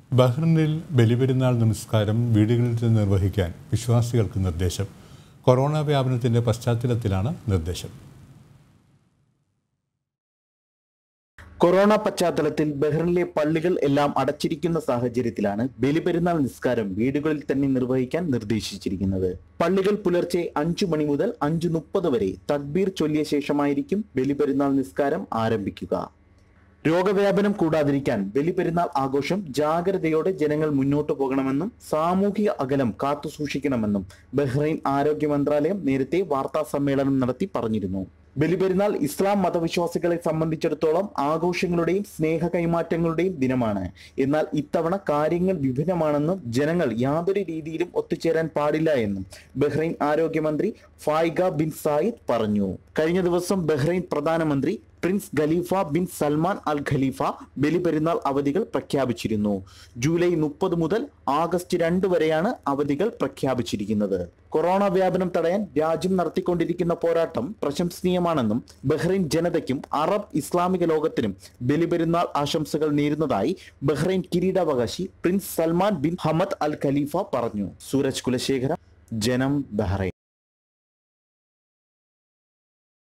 ബഹ്റിനിൽ ബലിപെരുന്നാൾ നമസ്കാരം വീടുകളിൽ നിന്ന് നിർവഹിക്കാൻ വിശ്വാസികൾക്ക് നിർദ്ദേശം കൊറോണ വ്യാപനത്തിന്റെ പശ്ചാത്തലത്തിലാണ് നിർദ്ദേശം കൊറോണ പശ്ചാത്തലത്തിൽ ബഹ്റിനിലെ പള്ളികൾ എല്ലാം അടച്ചിരിക്കുന്ന സാഹചര്യത്തിലാണ് ബലിപെരുന്നാൾ നിസ്കാരം വീടുകളിൽ തന്നെ നിർവഹിക്കാൻ നിർദ്ദേശിച്ചിരിക്കുന്നത് പള്ളികൾ പുലർച്ചെ അഞ്ചു മണി മുതൽ അഞ്ചു മുപ്പത് വരെ തക്ബീർ ചൊല്ലിയ ശേഷമായിരിക്കും ബലിപെരുന്നാൾ നിസ്കാരം ആരംഭിക്കുക രോഗവ്യാപനം കൂടാതിരിക്കാൻ ബലിപെരുന്നാൾ ആഘോഷം ജാഗ്രതയോടെ ജനങ്ങൾ മുന്നോട്ടു പോകണമെന്നും സാമൂഹിക അകലം കാത്തുസൂക്ഷിക്കണമെന്നും ബഹ്റൈൻ ആരോഗ്യ മന്ത്രാലയം നേരത്തെ വാർത്താ സമ്മേളനം നടത്തി പറഞ്ഞിരുന്നു ബലിപെരുന്നാൾ ഇസ്ലാം മതവിശ്വാസികളെ സംബന്ധിച്ചിടത്തോളം ആഘോഷങ്ങളുടെയും സ്നേഹ കൈമാറ്റങ്ങളുടെയും ദിനമാണ് എന്നാൽ ഇത്തവണ കാര്യങ്ങൾ വിഭിന്നമാണെന്നും ജനങ്ങൾ യാതൊരു രീതിയിലും ഒത്തുചേരാൻ പാടില്ല എന്നും ബഹ്റൈൻ ആരോഗ്യമന്ത്രി ഫായിഗ ബിൻ സായിദ് പറഞ്ഞു കഴിഞ്ഞ ദിവസം ബഹ്റൈൻ പ്രധാനമന്ത്രി prince Khalifa bin Salman Al Khalifa ബലിപെരുന്നാൾ അവധികൾ പ്രഖ്യാപിച്ചിരുന്നു ജൂലൈ മുപ്പത് മുതൽ ആഗസ്റ്റ് രണ്ട് വരെയാണ് അവധികൾ പ്രഖ്യാപിച്ചിരിക്കുന്നത് കൊറോണ വ്യാപനം തടയാൻ രാജ്യം നടത്തിക്കൊണ്ടിരിക്കുന്ന പോരാട്ടം പ്രശംസനീയമാണെന്നും ബഹ്റൈൻ ജനതയ്ക്കും അറബ് ഇസ്ലാമിക ലോകത്തിനും ബലിപെരുന്നാൾ ആശംസകൾ നേരുന്നതായി ബഹ്റൈൻ കിരീടാവകാശി prince Salman bin Hamad Al Khalifa പറഞ്ഞു സൂരജ് കുലശേഖര ജനം ബഹ്റൈൻ